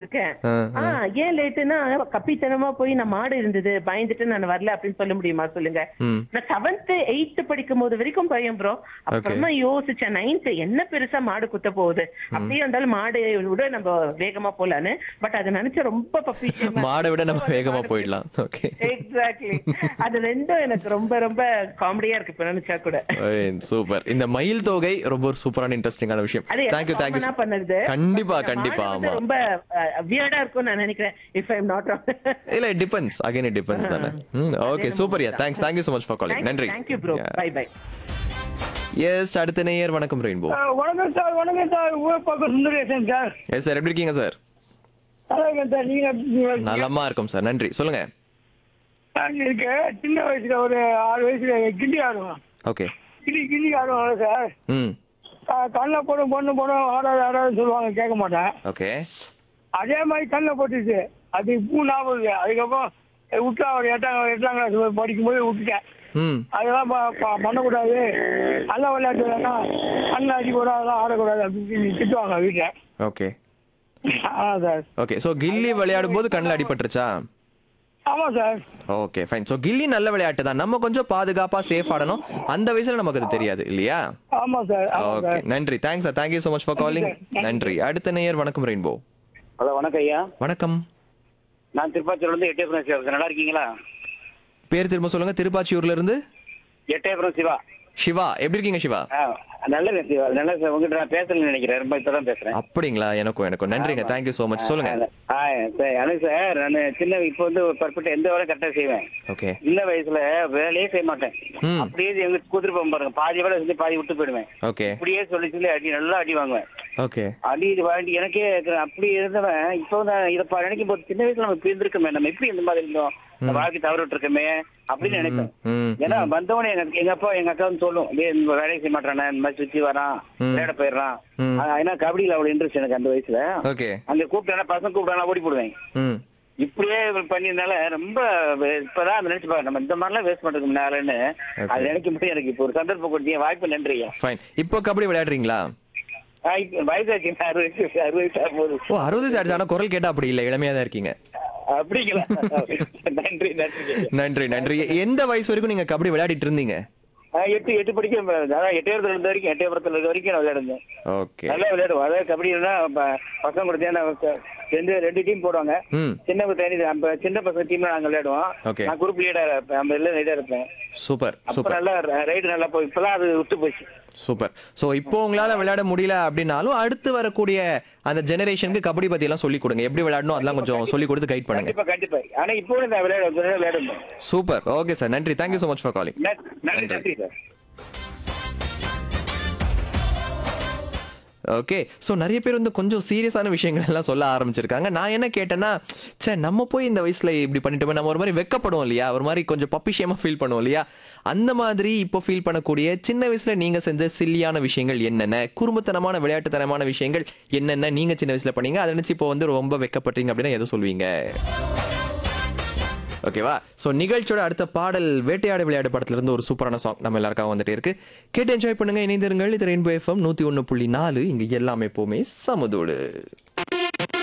பாத்திருக்கேன் ஆ, ஆ ஏன் லேட்டுன்னா கப்பித்தனமா போய் நான் மாடு இருந்தது பயந்துட்டு நான் வரல அப்படின்னு சொல்ல முடியுமா சொல்லுங்க ம் நான் செவன்த் எயித்து படிக்கும் போது வரைக்கும் பயம் ப்ரோ அப்புறமா யோசிச்சேன் நைன்த் என்ன பெருசா மாடு குத்த போகுது அப்படியே இருந்தாலும் மாடு விட நம்ம வேகமா போலான்னு பட் அதை நினைச்சு ரொம்ப பப்பிஷியமா மாடை விட நம்ம வேகமா போயிடலாம் ஓகே எக்ஸாக்ட்லி அது ரெண்டும் எனக்கு ரொம்ப ரொம்ப காமெடியா இருக்கு இப்ப நினைச்சா கூட சூப்பர் இந்த மயில் தொகை ரொம்ப ஒரு சூப்பரான இன்ட்ரெஸ்டிங்கான விஷயம் அது தேங்க்யூ தேங்க்யூ காமனா பண்ணது கண்டிப்பா But கண்டிப்பா மாடு வந்து ஆமா ரொம்ப வியர்டா இருக்கும் நான் நினைக்கிறேன் இஃப் ஐ எம் நாட் இல்ல டிபெண்ட்ஸ் அகைன் இட் டிபெண்ட்ஸ் தானே okay super yeah thanks thank you so much for calling நன்றி thank you bro bye bye yes அடுத்த நேயர் வணக்கம் ரெயின்போ வணக்கம் சார் வணக்கம் சார் ஊர் பக்கம் சுந்தரேசன் சார் எஸ் சார் எப்படி இருக்கீங்க சார் நல்லா இருக்கேன் சார் நீங்க எப்படி இருக்கீங்க? நலமா இருக்கும் சார் நன்றி சொல்லுங்க நான் இருக்க சின்ன வயசுல ஒரு ஆறு வயசுல கிண்டி ஆடுவோம் ஓகே கிண்டி கிண்டி ஆடுவோம் சார் ம் கண்ணில் போடும் பொண்ணு போடும் ஆடாது ஆடாது சொல்லுவாங்க கேட்க மாட்டேன் ஓகே அதே மாதிரி கண்ணில் போட்டுச்சு அது இப்போ ஞாபகம் இல்லை அதுக்கப்புறம் விட்டா ஒரு எட்டாம் எட்டாம் கிளாஸ் படிக்கும்போது விட்டுட்டேன் ம் அதெல்லாம் ப- ப- பண்ணக்கூடாது நல்ல விளையாட்டு வேணாம் கண்ணில் அடிக்கூடாது அதெல்லாம் ஆடக்கூடாது அப்படின்னு திட்டுவாங்க வீட்டில் ஓகே ஆமாம் சார் ஓகே சோ கில்லி விளையாடும் போது கண்ணில் அடிபட்டுருச்சா ஆமாம் sir okay fine so Ghilli நல்ல விளையாட்டு தான் நம்ம கொஞ்சம் பாதுகாப்பா சேஃப் ஆடணும் அந்த வயசுல நமக்கு அது தெரியாது இல்லையா ஆமாம் சார் ஆமாம் ஓகே சார் நன்றி thanks sir thank you so much for calling நன்றி அடுத்த நேயர் வணக்கம் ரெயின்போ ஹலோ வணக்கம் ஐயா வணக்கம் நான் திருப்பாச்சூர்ல இருந்து எட்டயபுரம் சிவா பேசுறேன். நல்லா இருக்கீங்களா பேர் திரும்ப சொல்லுங்க திருப்பாச்சியூர்ல இருந்து எட்டயபுரம் சிவா சிவா எப்படி இருக்கீங்க சிவா ஆ, நல்லது சிவா நல்ல உங்ககிட்ட நான் பேசலன்னு நினைக்கிறேன் ரொம்ப இப்பதான் பேசுறேன் அப்படிங்களா எனக்கும் எனக்கும் நன்றிங்க தேங்க்யூ so மச் சொல்லுங்க ஆ சரி அனுஷ் சார் நான் சின்ன இப்போ வந்து பர்ஃபெக்ட் எந்த வேலை கரெக்டாக செய்வேன் ஓகே சின்ன வயசுல வேலையே செய்ய மாட்டேன் ம். அப்படியே எங்க கூத்துட்டு போக பாருங்க பாதி வேலை செஞ்சு பாதி விட்டு போயிடுவேன் ஓகே அப்படியே சொல்லி சொல்லி அடி நல்லா அடி வாங்குவேன் ஓகே அடி இது வாங்கி எனக்கே இருக்கிற- அப்படி இருந்தவன் இப்போ நான் இதை பா- நினைக்கும் போது சின்ன வயசுல நம்ம இப்படி இருந்திருக்கோமே நம்ம எப்படி இந்த மாதிரி இருந்தோம் நம்ம வாழ்க்கை தவறு விட்டுருக்கோமே அப்படின்னு நினைப்பேன் ம் ஏன்னா வந்தவனே எங்க எங்க அப்பா எங்க அக்கா வந்து சொல்லும் டேய் இந்த வேலையை செய்ய மாட்டானே இந்த மாதிரி சுத்தி வரான் ம். விளையாட போயிடுறான் ம். ஆனா, ஏன்னா கபடியில அவ்வளவு இன்ட்ரெஸ்ட் எனக்கு அந்த வயசுல ஓகே அங்க கூப்பிட்டானா பசங்க கூப்பிட்டானா ஓடி போடுவேன் ம் இப்படியே இவன் பண்ணிருந்தால ரொம்ப வே- இப்பதான் அதை நினைச்சு பாரு நம்ம இந்த மாதிரிலாம் வேஸ்ட் பண்றதுக்கு முன்னாலன்னு Okay. அது நினைக்கும் போது எனக்கு இப்போ ஒரு சந்தர்ப்பம் கொடுத்தீங்க வாய்ப்பு நன்றியா ஃபைன் இப்போ கபடி விளையாடுறீங்களா ஆ, இப்ப வயசாச்சு அறுபது வயசு அறுபது வயசு ஆகும்போது ஓ அறுபது வயசு ஆயிடுச்சு ஆனா குரல் கேட்டா அப்படி இல்ல இளமையா தான் இருக்கீங்க அப்படிங்களா நன்றி நன்றி நன்றி நன்றி எந்த வயசு வரைக்கும் நீங்க கபடி விளையாடிட்டு இருந்தீங்க ஆ, எட்டு எட்டு படிக்க அதான் எட்டயபுரத்துல இருந்த வரைக்கும் எட்டயபுரத்துல இருந்த வரைக்கும் நான் விளையாடுந்தேன் ஓகே நல்லா விளையாடுவோம் அதாவது கபடினா பசங்க கூட சேர்ந்து ரெண்டு ரெண்டு டீம் போடுவாங்க ம் சின்ன தனி நம்ம சின்ன பசங்க டீம்ல நாங்க விளையாடுவோம் Okay. நான் குரூப் லீடர் இருப்பேன் நம்ம எல்லாம் லீடர் இருப்பேன் சூப்பர் அப்ப சூப்பர் நல்லா ரைடு நல்லா போய் இப்பதான் அது விட்டு போச்சு சூப்பர் சோ இப்போ உங்களால விளையாட முடியல அப்படின்னாலும் அடுத்து வரக்கூடிய அந்த ஜெனரேஷனுக்கு கபடி பத்தி எல்லாம் சொல்லி கொடுங்க எப்படி விளையாடணும் அதெல்லாம் கொஞ்சம் சொல்லி கொடுத்து கைட் பண்ணுங்க கண்டிப்பா கண்டிப்பா ஆனா இப்போ கூட நான் விளையாட விளையாடணும் சூப்பர் ஓகே சார் நன்றி thank you so much for calling நன்றி நன்றி சார் ஓகே ஸோ நிறைய பேர் வந்து கொஞ்சம் சீரியஸான விஷயங்கள் எல்லாம் சொல்ல ஆரம்பிச்சிருக்காங்க நான் என்ன கேட்டேன்னா சே நம்ம போய் இந்த வயசுல இப்படி பண்ணிட்டோமே நம்ம ஒரு மாதிரி வெக்கப்படுவோம் இல்லையா ஒரு மாதிரி கொஞ்சம் பப்பிஷியமா ஃபீல் பண்ணுவோம் இல்லையா அந்த மாதிரி இப்போ ஃபீல் பண்ணக்கூடிய சின்ன வயசுல நீங்க செஞ்ச சில்லியான விஷயங்கள் என்னென்ன குறும்புத்தனமான விளையாட்டுத்தனமான விஷயங்கள் என்னென்ன நீங்க சின்ன வயசுல பண்ணீங்க அதை நினைச்சு இப்போ வந்து ரொம்ப வெக்கப்படுறீங்க அப்படின்னா எதை சொல்வீங்க ஓகேவா ஸோ நிகழ்ச்சியோட அடுத்த பாடல் வேட்டையாடு விளையாடு படத்துல இருந்து ஒரு சூப்பரான சாங் நம்ம எல்லாருக்காக வந்துட்டே இருக்கு கேட்டு என்ஜாய் பண்ணுங்க இணைந்திருங்கள் இது ரெயின்போ எஃப்எம் நூத்தி ஒன்று புள்ளி நாலு இங்க எல்லாமே எப்பவுமே சமதோடு